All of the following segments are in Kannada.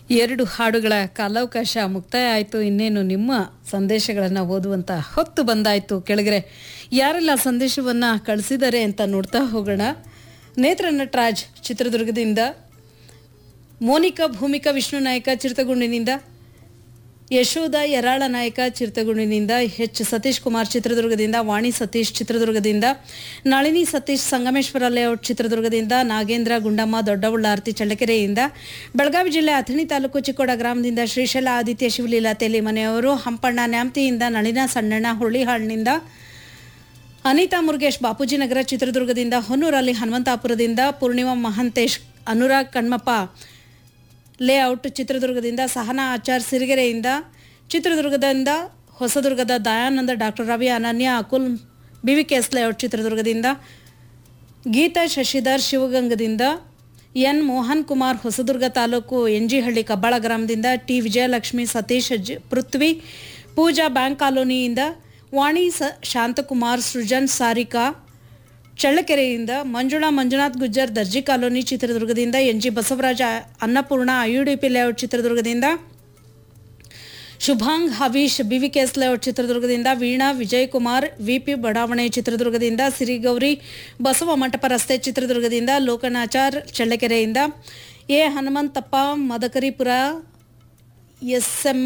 ಎರಡು ಹಾಡುಗಳ ಕಾಲಾವಕಾಶ ಮುಕ್ತಾಯ ಆಯಿತು ಇನ್ನೇನು ನಿಮ್ಮ ಸಂದೇಶಗಳನ್ನು ಓದುವಂತ ಹೊತ್ತು ಬಂದಾಯಿತು ಕೆಳಗರೆ ಯಾರೆಲ್ಲ ಸಂದೇಶವನ್ನು ಕಳಿಸಿದ್ದಾರೆ ಅಂತ ನೋಡ್ತಾ ಹೋಗೋಣ ನೇತ್ರ ನಟರಾಜ್ ಚಿತ್ರದುರ್ಗದಿಂದ ಮೋನಿಕಾ ಭೂಮಿಕಾ ವಿಷ್ಣು ನಾಯಕ ಚಿರತಗುಂಡಿನಿಂದ ಯಶೋಧ ಯರಾಳ ನಾಯಕ ಚಿರತಗುಂಡಿನಿಂದ ಎಚ್ ಸತೀಶ್ ಕುಮಾರ್ ಚಿತ್ರದುರ್ಗದಿಂದ ವಾಣಿ ಸತೀಶ್ ಚಿತ್ರದುರ್ಗದಿಂದ ನಳಿನಿ ಸತೀಶ್ ಸಂಗಮೇಶ್ವರ ಲೇಔಟ್ ಚಿತ್ರದುರ್ಗದಿಂದ ನಾಗೇಂದ್ರ ಗುಂಡಮ್ಮ ದೊಡ್ಡಬಳ್ಳಾರ್ತಿ ಚಳ್ಳಕೆರೆಯಿಂದ ಬೆಳಗಾವಿ ಜಿಲ್ಲೆ ಅಥಣಿ ತಾಲೂಕು ಚಿಕ್ಕೋಡ ಗ್ರಾಮದಿಂದ ಶ್ರೀಶೈಲ ಆದಿತ್ಯ ಶಿವಲೀಲಾ ತೆಲಿ ಮನೆಯವರು ಹಂಪಣ್ಣ ನ್ಯಾಮ್ತಿಯಿಂದ ನಳಿನ ಸಣ್ಣಣ್ಣ ಹುಳಿಹಾಳ್ನಿಂದ ಅನಿತಾ ಮುರುಗೇಶ್ ಬಾಪೂಜಿ ನಗರ ಚಿತ್ರದುರ್ಗದಿಂದ ಹೊನ್ನೂರಲ್ಲಿ ಹನುಮಂತಾಪುರದಿಂದ ಪೂರ್ಣಿಮಾ ಮಹಂತೇಶ್ ಅನುರಾಗ್ ಕಣ್ಮಪ್ಪ ಲೇಔಟ್ ಚಿತ್ರದುರ್ಗದಿಂದ ಸಹನಾ ಆಚಾರ್ ಸಿರಿಗೆರೆಯಿಂದ ಚಿತ್ರದುರ್ಗದಿಂದ ಹೊಸದುರ್ಗದ Dayananda doctor Ravi Ananya Akul B V K S layout ಚಿತ್ರದುರ್ಗದಿಂದ ಗೀತಾ ಶಶಿಧರ್ ಶಿವಗಂಗದಿಂದ ಎನ್ ಮೋಹನ್ ಕುಮಾರ್ ಹೊಸದುರ್ಗ ತಾಲೂಕು ಎನ್ಜಿಹಳ್ಳಿ ಕಬ್ಬಾಳ ಗ್ರಾಮದಿಂದ ಟಿ ವಿಜಯಲಕ್ಷ್ಮಿ ಸತೀಶ್ ಜ ಪೃಥ್ವಿ ಪೂಜಾ ಬ್ಯಾಂಕ್ ಕಾಲೋನಿಯಿಂದ ವಾಣಿ ಸ ಶಾಂತಕುಮಾರ್ ಸೃಜನ್ ಸಾರಿಕಾ ಚಳ್ಳಕೆರೆಯಿಂದ ಮಂಜುಳಾ ಮಂಜುನಾಥ್ ಗುಜ್ಜರ್ ದರ್ಜಿ ಕಾಲೋನಿ ಚಿತ್ರದುರ್ಗದಿಂದ N G Basavaraja Annapoorna IUDP layout ಚಿತ್ರದುರ್ಗದಿಂದ ಶುಭಾಂಗ್ ಹವೀಶ್ ಬಿವಿಕೆಎಸ್ ಲೇಔಟ್ ಚಿತ್ರದುರ್ಗದಿಂದ ವೀಣಾ ವಿಜಯ್ ಕುಮಾರ್ ವಿಪಿ ಬಡಾವಣೆ ಚಿತ್ರದುರ್ಗದಿಂದ ಸಿರಿಗೌರಿ ಬಸವ ಮಂಟಪ ರಸ್ತೆ ಚಿತ್ರದುರ್ಗದಿಂದ ಲೋಕನಾಚಾರ್ ಚಳ್ಳಕೆರೆಯಿಂದ A Hanumanthappa Madakaripura S M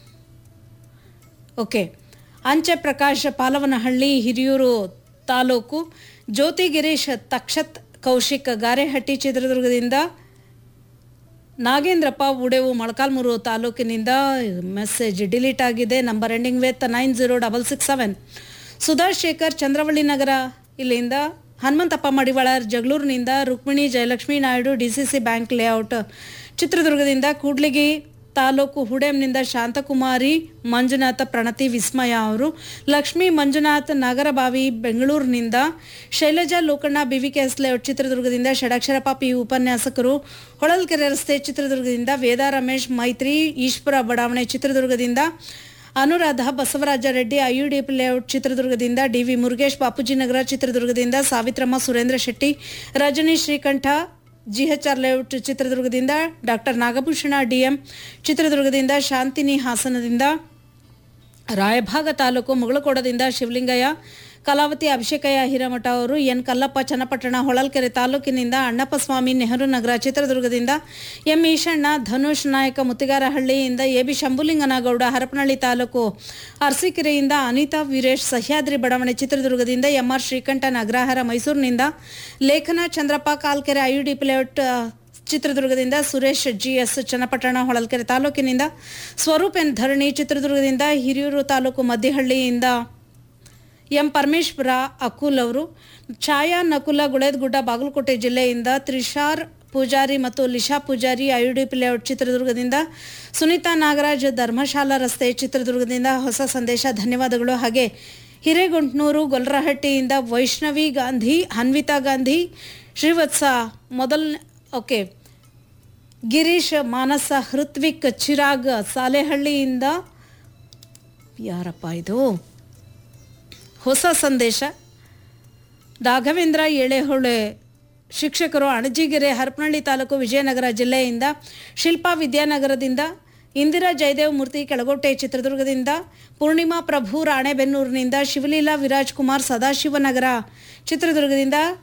okay ಅಂಚೆ ಪ್ರಕಾಶ್ ಪಾಲವನಹಳ್ಳಿ ಹಿರಿಯೂರು ತಾಲೂಕು ಜ್ಯೋತಿ ಗಿರೀಶ್ ತಕ್ಷತ್ ಕೌಶಿಕ್ ಗಾರೆಹಟ್ಟಿ ಚಿತ್ರದುರ್ಗದಿಂದ ನಾಗೇಂದ್ರಪ್ಪ ಉಡೆವು ಮೊಳಕಾಲ್ಮೂರು ತಾಲೂಕಿನಿಂದ ಮೆಸೇಜ್ ಡಿಲೀಟ್ ಆಗಿದೆ number ending with nine zero double six seven Sudhashekar Chandravalli Nagara ಇಲ್ಲಿಂದ ಹನುಮಂತಪ್ಪ ಮಡಿವಾಳ ಜಗಳೂರಿನಿಂದ Rukmini Jayalakshmi Naidu D C C bank layout ಚಿತ್ರದುರ್ಗದಿಂದ ಕೂಡ್ಲಿಗಿ ತಾಲೂಕು ಹುಡೆಂನಿಂದ ಶಾಂತಕುಮಾರಿ ಮಂಜುನಾಥ ಪ್ರಣತಿ ವಿಸ್ಮಯ ಅವರು ಲಕ್ಷ್ಮೀ ಮಂಜುನಾಥ್ ನಾಗರಬಾವಿ ಬೆಂಗಳೂರಿನಿಂದ ಶೈಲಜಾ ಲೋಕಣ್ಣ ಬಿವಿಕೆಎಸ್ ಲೇಔಟ್ ಚಿತ್ರದುರ್ಗದಿಂದ ಷಡಕ್ಷರಪ್ಪ ಪಿ ಉಪನ್ಯಾಸಕರು ಹೊಳಲ್ಕೆರೆ ರಸ್ತೆ ಚಿತ್ರದುರ್ಗದಿಂದ ವೇದಾ ರಮೇಶ್ ಮೈತ್ರಿ ಈಶ್ವರ ಬಡಾವಣೆ ಚಿತ್ರದುರ್ಗದಿಂದ ಅನುರಾಧ ಬಸವರಾಜ ರೆಡ್ಡಿ ಐಯುಡಿಪಿ ಲೇಔಟ್ ಚಿತ್ರದುರ್ಗದಿಂದ ಡಿವಿ ಮುರುಗೇಶ್ ಬಾಪೂಜಿ ನಗರ ಚಿತ್ರದುರ್ಗದಿಂದ ಸಾವಿತ್ರಮ್ಮ ಸುರೇಂದ್ರ ಶೆಟ್ಟಿ ರಜನಿ ಶ್ರೀಕಂಠ ಜಿಎಚ್ಆರ್ ಲೇಔಟ್ ಚಿತ್ರದುರ್ಗದಿಂದ ಡಾಕ್ಟರ್ ನಾಗಭೂಷಣ ಡಿಎಂ ಚಿತ್ರದುರ್ಗದಿಂದ ಶಾಂತಿನಿ ಹಾಸನದಿಂದ ರಾಯಭಾಗ ತಾಲೂಕು ಮುಗಳಕೋಡದಿಂದ ಶಿವಲಿಂಗಯ್ಯ ಕಲಾವತಿ ಅಭಿಷೇಕಯ್ಯ ಹಿರಮಠ ಅವರು ಎನ್ ಕಲ್ಲಪ್ಪ ಚನ್ನಪಟ್ಟಣ ಹೊಳಲ್ಕೆರೆ ತಾಲೂಕಿನಿಂದ ಅಣ್ಣಪ್ಪ ಸ್ವಾಮಿ ನೆಹರು ನಗರ ಚಿತ್ರದುರ್ಗದಿಂದ ಎಂ ಈಶಣ್ಣ ಧನುಷ್ ನಾಯಕ ಮುತ್ತಿಗಾರಹಳ್ಳಿಯಿಂದ ಎ ಬಿ ಶಂಭುಲಿಂಗನಗೌಡ ಹರಪನಹಳ್ಳಿ ತಾಲೂಕು ಅರಸೀಕೆರೆಯಿಂದ ಅನಿತಾ ವೀರೇಶ್ ಸಹ್ಯಾದ್ರಿ ಬಡಾವಣೆ ಚಿತ್ರದುರ್ಗದಿಂದ ಎಂಆರ್ ಶ್ರೀಕಂಠನ್ ಅಗ್ರಹಾರ ಮೈಸೂರಿನಿಂದ ಲೇಖನ ಚಂದ್ರಪ್ಪ ಕಾಲ್ಕೆರೆ ಐಯುಡಿ ಲೇಔಟ್ ಚಿತ್ರದುರ್ಗದಿಂದ ಸುರೇಶ್ ಜಿಎಸ್ ಚನ್ನಪಟ್ಟಣ ಹೊಳಲ್ಕೆರೆ ತಾಲೂಕಿನಿಂದ ಸ್ವರೂಪ್ ಎನ್ ಧರಣಿ ಚಿತ್ರದುರ್ಗದಿಂದ ಹಿರಿಯೂರು ತಾಲೂಕು ಮದ್ದಿಹಳ್ಳಿಯಿಂದ ಎಂ ಪರಮೇಶ್ವರ ಅಕುಲ್ ಅವರು ಛಾಯಾ ನಕುಲ ಗುಳೇದಗುಡ್ಡ ಬಾಗಲಕೋಟೆ ಜಿಲ್ಲೆಯಿಂದ ತ್ರಿಷಾರ್ ಪೂಜಾರಿ ಮತ್ತು ಲಿಶಾ ಪೂಜಾರಿ ಐಯುಡಿಪಿ ಲೇಔಟ್ ಚಿತ್ರದುರ್ಗದಿಂದ ಸುನೀತಾ ನಾಗರಾಜ್ ಧರ್ಮಶಾಲಾ ರಸ್ತೆ ಚಿತ್ರದುರ್ಗದಿಂದ ಹೊಸ ಸಂದೇಶ ಧನ್ಯವಾದಗಳು ಹಾಗೆ ಹಿರೇಗುಂಟ್ನೂರು ಗೊಲ್ರಹಟ್ಟಿಯಿಂದ ವೈಷ್ಣವಿ ಗಾಂಧಿ ಅನ್ವಿತಾ ಗಾಂಧಿ ಶ್ರೀವತ್ಸ ಮೊದಲ ಓಕೆ ಗಿರೀಶ್ ಮಾನಸ ಹೃತ್ವಿಕ್ ಚಿರಾಗ್ ಸಾಲೆಹಳ್ಳಿಯಿಂದ ಯಾರಪ್ಪ ಇದು ಹೊಸ ಸಂದೇಶ ರಾಘವೇಂದ್ರ ಎಳೆಹೊಳೆ ಶಿಕ್ಷಕರು ಅಣಜಿಗೆರೆ ಹರಪನಹಳ್ಳಿ ತಾಲೂಕು ವಿಜಯನಗರ ಜಿಲ್ಲೆಯಿಂದ ಶಿಲ್ಪಾ ವಿದ್ಯಾನಗರದಿಂದ ಇಂದಿರಾ ಜಯದೇವ್ ಮೂರ್ತಿ ಕೆಳಗೋಟೆ ಚಿತ್ರದುರ್ಗದಿಂದ ಪೂರ್ಣಿಮಾ ಪ್ರಭು ರಾಣೆಬೆನ್ನೂರಿನಿಂದ ಶಿವಲೀಲಾ ವಿರಾಜ್ ಕುಮಾರ್ ಸದಾಶಿವನಗರ ಚಿತ್ರದುರ್ಗದಿಂದ